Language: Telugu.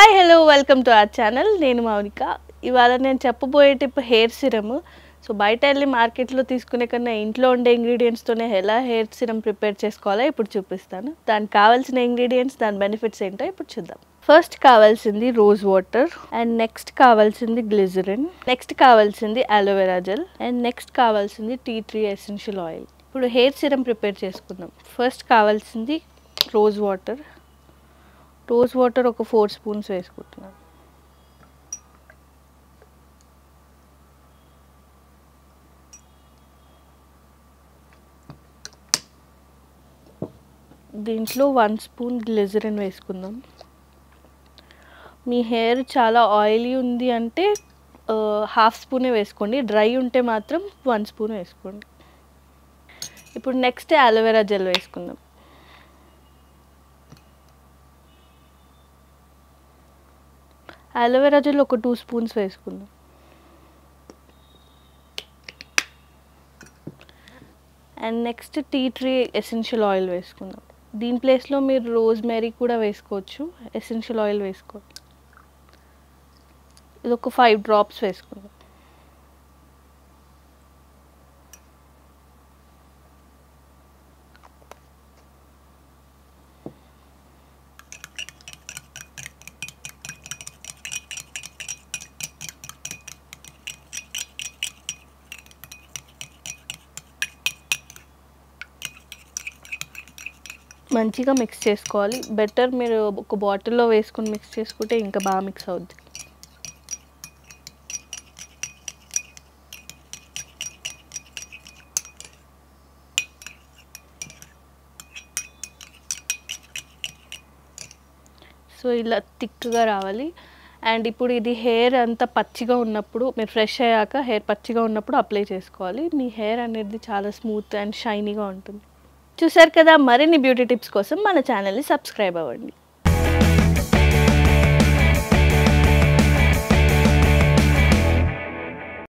hi hello welcome to our channel నేను మౌనిక ఇవాళ నేను చెప్పబోయే టిప్ హెయిర్ సిరమ్ సో బయట వెళ్ళి మార్కెట్లో తీసుకునే కన్నా ఇంట్లో ఉండే ఇంగ్రీడియంట్స్తోనే ఎలా హెయిర్ సిరమ్ ప్రిపేర్ చేసుకోవాలో ఇప్పుడు చూపిస్తాను దానికి కావాల్సిన ఇంగ్రీడియంట్స్ దాని బెనిఫిట్స్ ఏంటో ఇప్పుడు చూద్దాం ఫస్ట్ కావాల్సింది రోజ్ వాటర్ అండ్ నెక్స్ట్ కావాల్సింది గ్లిజరిన్ నెక్స్ట్ కావాల్సింది అలోవెరా జెల్ అండ్ నెక్స్ట్ కావాల్సింది టీ ట్రీ ఎసెన్షియల్ ఆయిల్ ఇప్పుడు హెయిర్ సిరమ్ ప్రిపేర్ చేసుకుందాం ఫస్ట్ కావాల్సింది రోజ్ వాటర్ రోజ్ వాటర్ ఒక ఫోర్ స్పూన్స్ వేసుకుంటున్నాను దీంట్లో వన్ స్పూన్ గ్లిజరిన్ వేసుకుందాం మీ హెయిర్ చాలా ఆయిలీ ఉంది అంటే హాఫ్ స్పూనే వేసుకోండి డ్రై ఉంటే మాత్రం వన్ స్పూన్ వేసుకోండి ఇప్పుడు నెక్స్ట్ అలోవెరా జెల్ వేసుకుందాం అలోవెరా జెల్ ఒక టూ స్పూన్స్ వేసుకుందాం and next tea tree essential oil వేసుకుందాం దీని ప్లేస్లో మీరు రోజ్ మెరీ కూడా వేసుకోవచ్చు ఎసెన్షియల్ ఆయిల్ వేసుకోవచ్చు ఇది ఒక ఫైవ్ డ్రాప్స్ వేసుకుందాం మంచిగా మిక్స్ చేసుకోవాలి బెటర్ మీరు ఒక బాటిల్లో వేసుకొని మిక్స్ చేసుకుంటే ఇంకా బాగా మిక్స్ అవుద్ది సో ఇలా థిక్గా రావాలి అండ్ ఇప్పుడు ఇది హెయిర్ అంతా పచ్చిగా ఉన్నప్పుడు మీరు ఫ్రెష్ అయ్యాక హెయిర్ పచ్చిగా ఉన్నప్పుడు అప్లై చేసుకోవాలి మీ హెయిర్ అనేది చాలా స్మూత్ అండ్ షైనీగా ఉంటుంది చూసారు కదా మరిన్ని బ్యూటీ టిప్స్ కోసం మన ఛానల్ని సబ్స్క్రైబ్ అవ్వండి